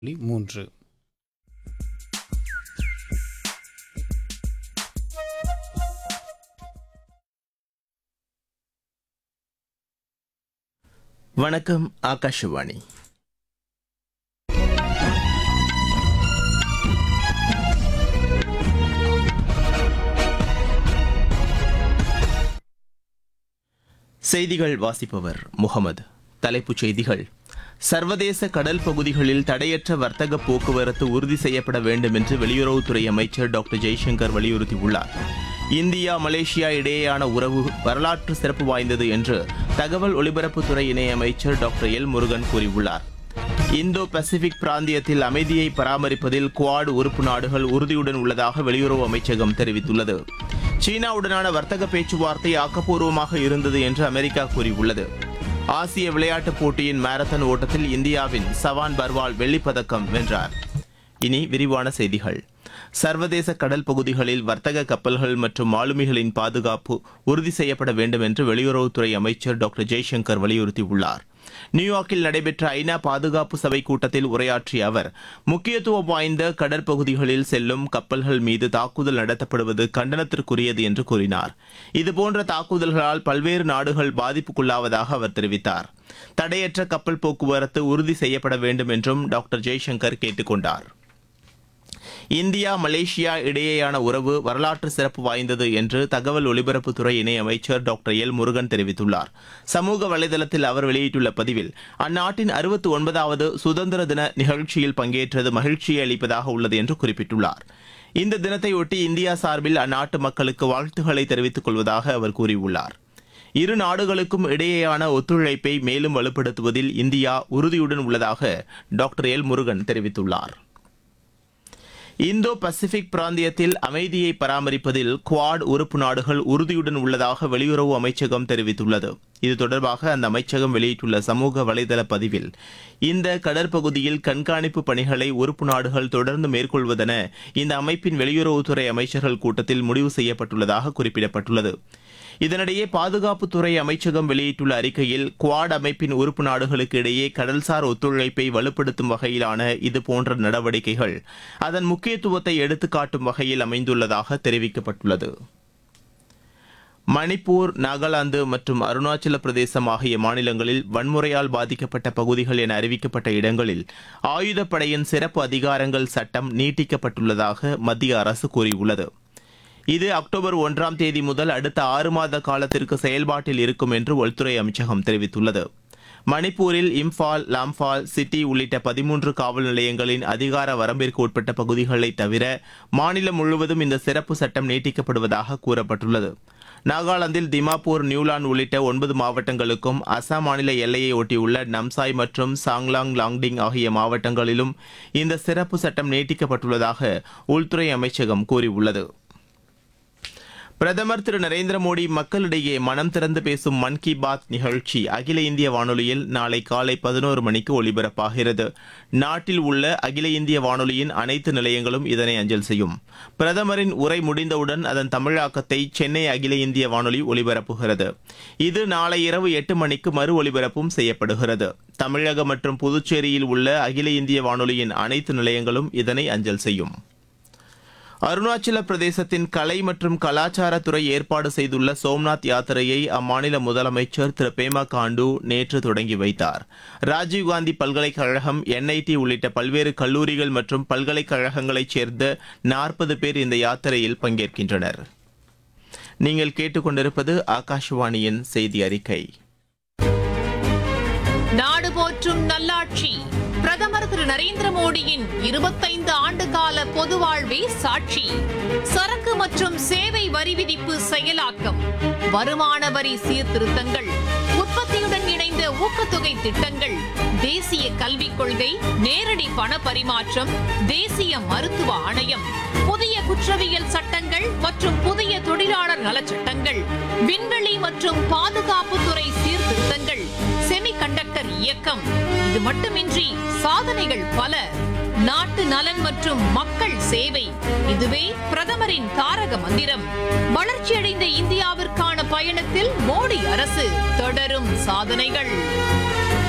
புள்ளி மூன்று வணக்கம் ஆகாஷவாணி செய்திகள் வாசிப்பவர் முகமது தலைப்புச் செய்திகள் சர்வதேச கடல் பகுதிகளில் தடையற்ற வர்த்தக போக்குவரத்து உறுதி செய்யப்பட வேண்டும் என்று வெளியுறவுத்துறை அமைச்சர் டாக்டர் ஜெய்சங்கர் வலியுறுத்தியுள்ளார் இந்தியா மலேசியா இடையேயான உறவு வரலாற்று சிறப்பு வாய்ந்தது என்று தகவல் ஒலிபரப்புத்துறை இணையமைச்சர் டாக்டர் எல் முருகன் கூறியுள்ளார் இந்தோ பசிபிக் பிராந்தியத்தில் அமைதியை பராமரிப்பதில் குவாட் உறுப்பு நாடுகள் உறுதியுடன் உள்ளதாக வெளியுறவு அமைச்சகம் தெரிவித்துள்ளது சீனாவுடனான வர்த்தக பேச்சுவார்த்தை ஆக்கப்பூர்வமாக இருந்தது என்று அமெரிக்கா கூறியுள்ளது ஆசிய விளையாட்டுப் போட்டியின் மாரத்தான் ஓட்டத்தில் இந்தியாவின் சவான் பர்வால் வெள்ளிப்பதக்கம் வென்றார் இனி விரிவான செய்திகள் சர்வதேச கடல் பகுதிகளில் வர்த்தக கப்பல்கள் மற்றும் மாலுமிகளின் பாதுகாப்பு உறுதி செய்யப்பட வேண்டும் என்று வெளியுறவுத்துறை அமைச்சர் டாக்டர் ஜெய்சங்கர் வலியுறுத்தியுள்ளார் நியூயார்க்கில் நடைபெற்ற ஐநா பாதுகாப்பு சபை கூட்டத்தில் உரையாற்றிய அவர் முக்கியத்துவம் வாய்ந்த கடற்பகுதிகளில் செல்லும் கப்பல்கள் மீது தாக்குதல் நடத்தப்படுவது கண்டனத்திற்குரியது என்று கூறினார் இதுபோன்ற தாக்குதல்களால் பல்வேறு நாடுகள் பாதிப்புக்குள்ளாவதாக அவர் தெரிவித்தார் தடையற்ற கப்பல் போக்குவரத்து உறுதி செய்யப்பட வேண்டும் என்றும் டாக்டர் ஜெய்சங்கர் கேட்டுக் கொண்டார் இந்தியா மலேசியா இடையேயான உறவு வரலாற்று சிறப்பு வாய்ந்தது என்று தகவல் ஒலிபரப்புத்துறை இணையமைச்சர் டாக்டர் எல் முருகன் தெரிவித்துள்ளார் சமூக வலைதளத்தில் அவர் வெளியிட்டுள்ள பதிவில் அந்நாட்டின் அறுபத்தி ஒன்பதாவது சுதந்திர தின நிகழ்ச்சியில் பங்கேற்றது மகிழ்ச்சியை அளிப்பதாக உள்ளது என்று குறிப்பிட்டுள்ளார் இந்த தினத்தையொட்டி இந்தியா சார்பில் அந்நாட்டு மக்களுக்கு வாழ்த்துக்களை தெரிவித்துக் கொள்வதாக அவர் கூறியுள்ளார் இரு நாடுகளுக்கும் இடையேயான ஒத்துழைப்பை மேலும் வலுப்படுத்துவதில் இந்தியா உறுதியுடன் உள்ளதாக டாக்டர் எல் முருகன் தெரிவித்துள்ளார் இந்தோ பசிபிக் பிராந்தியத்தில் அமைதியை பராமரிப்பதில் குவாட் உறுப்பு நாடுகள் உறுதியுடன் உள்ளதாக வெளியுறவு அமைச்சகம் தெரிவித்துள்ளது இது தொடர்பாக அந்த அமைச்சகம் வெளியிட்டுள்ள சமூக வலைதள பதிவில் இந்த கடற்பகுதியில் கண்காணிப்பு பணிகளை உறுப்பு நாடுகள் தொடர்ந்து மேற்கொள்வதென இந்த அமைப்பின் வெளியுறவுத்துறை அமைச்சர்கள் கூட்டத்தில் முடிவு செய்யப்பட்டுள்ளதாக குறிப்பிடப்பட்டுள்ளது இதனிடையே பாதுகாப்புத்துறை அமைச்சகம் வெளியிட்டுள்ள அறிக்கையில் குவாட் அமைப்பின் உறுப்பு நாடுகளுக்கு இடையே கடல்சார் ஒத்துழைப்பை வலுப்படுத்தும் வகையிலான இதுபோன்ற நடவடிக்கைகள் அதன் முக்கியத்துவத்தை எடுத்துக்காட்டும் வகையில் அமைந்துள்ளதாக தெரிவிக்கப்பட்டுள்ளது மணிப்பூர் நாகாலாந்து மற்றும் அருணாச்சல பிரதேசம் ஆகிய மாநிலங்களில் வன்முறையால் பாதிக்கப்பட்ட பகுதிகள் என அறிவிக்கப்பட்ட இடங்களில் ஆயுதப்படையின் சிறப்பு அதிகாரங்கள் சட்டம் நீட்டிக்கப்பட்டுள்ளதாக மத்திய அரசு கூறியுள்ளது இது அக்டோபர் ஒன்றாம் தேதி முதல் அடுத்த ஆறு மாத காலத்திற்கு செயல்பாட்டில் இருக்கும் என்று உள்துறை அமைச்சகம் தெரிவித்துள்ளது மணிப்பூரில் இம்பால் லாம்பால் சிட்டி உள்ளிட்ட பதிமூன்று காவல் நிலையங்களின் அதிகார வரம்பிற்கு உட்பட்ட பகுதிகளை தவிர மாநிலம் முழுவதும் இந்த சிறப்பு சட்டம் நீட்டிக்கப்படுவதாக கூறப்பட்டுள்ளது நாகாலாந்தில் திமாப்பூர் நியூலாந்து உள்ளிட்ட ஒன்பது மாவட்டங்களுக்கும் அசாம் மாநில எல்லையை ஒட்டியுள்ள நம்சாய் மற்றும் சாங்லாங் லாங்டிங் ஆகிய மாவட்டங்களிலும் இந்த சிறப்பு சட்டம் நீட்டிக்கப்பட்டுள்ளதாக உள்துறை அமைச்சகம் கூறியுள்ளது பிரதமர் திரு நரேந்திர மோடி மக்களிடையே மனம் திறந்து பேசும் மன் கி பாத் நிகழ்ச்சி அகில இந்திய வானொலியில் நாளை காலை பதினோரு மணிக்கு ஒலிபரப்பாகிறது நாட்டில் உள்ள அகில இந்திய வானொலியின் அனைத்து நிலையங்களும் இதனை அஞ்சல் செய்யும் பிரதமரின் உரை முடிந்தவுடன் அதன் தமிழாக்கத்தை சென்னை அகில இந்திய வானொலி ஒலிபரப்புகிறது இது நாளை இரவு எட்டு மணிக்கு மறு ஒலிபரப்பும் செய்யப்படுகிறது தமிழகம் மற்றும் புதுச்சேரியில் உள்ள அகில இந்திய வானொலியின் அனைத்து நிலையங்களும் இதனை அஞ்சல் செய்யும் அருணாச்சல பிரதேசத்தின் கலை மற்றும் கலாச்சாரத்துறை ஏற்பாடு செய்துள்ள சோம்நாத் யாத்திரையை அம்மாநில முதலமைச்சர் திரு பேமா காண்டு நேற்று தொடங்கி வைத்தார் ராஜீவ்காந்தி பல்கலைக்கழகம் என்ஐடி உள்ளிட்ட பல்வேறு கல்லூரிகள் மற்றும் பல்கலைக்கழகங்களைச் சேர்ந்த நாற்பது பேர் இந்த யாத்திரையில் பங்கேற்கின்றனர் நீங்கள் கேட்டுக்கொண்டிருப்பது ஆகாஷவாணியின் செய்தி அறிக்கை நாடு போற்றும் நல்லாட்சி பிரதமர் திரு நரேந்திர மோடியின் இருபத்தைந்து ஆண்டு கால பொது வாழ்வே சாட்சி சரக்கு மற்றும் சேவை வரி விதிப்பு செயலாக்கம் வருமான வரி சீர்திருத்தங்கள் உற்பத்தியுடன் இணைந்த ஊக்கத்தொகை திட்டங்கள் தேசிய கல்விக் கொள்கை நேரடி பண பரிமாற்றம் தேசிய மருத்துவ ஆணையம் புதிய குற்றவியல் சட்டங்கள் மற்றும் புதிய தொழிலாளர் நலச்சட்டங்கள் விண்வெளி மற்றும் பாதுகாப்புத்துறை சீர்திருத்தங்கள் செமிகண்டக்டர் இயக்கம் இது மட்டுமின்றி சாதனைகள் பல நாட்டு நலன் மற்றும் மக்கள் சேவை இதுவே பிரதமரின் தாரக மந்திரம் வளர்ச்சியடைந்த இந்தியாவிற்கான பயணத்தில் மோடி அரசு தொடரும் சாதனைகள்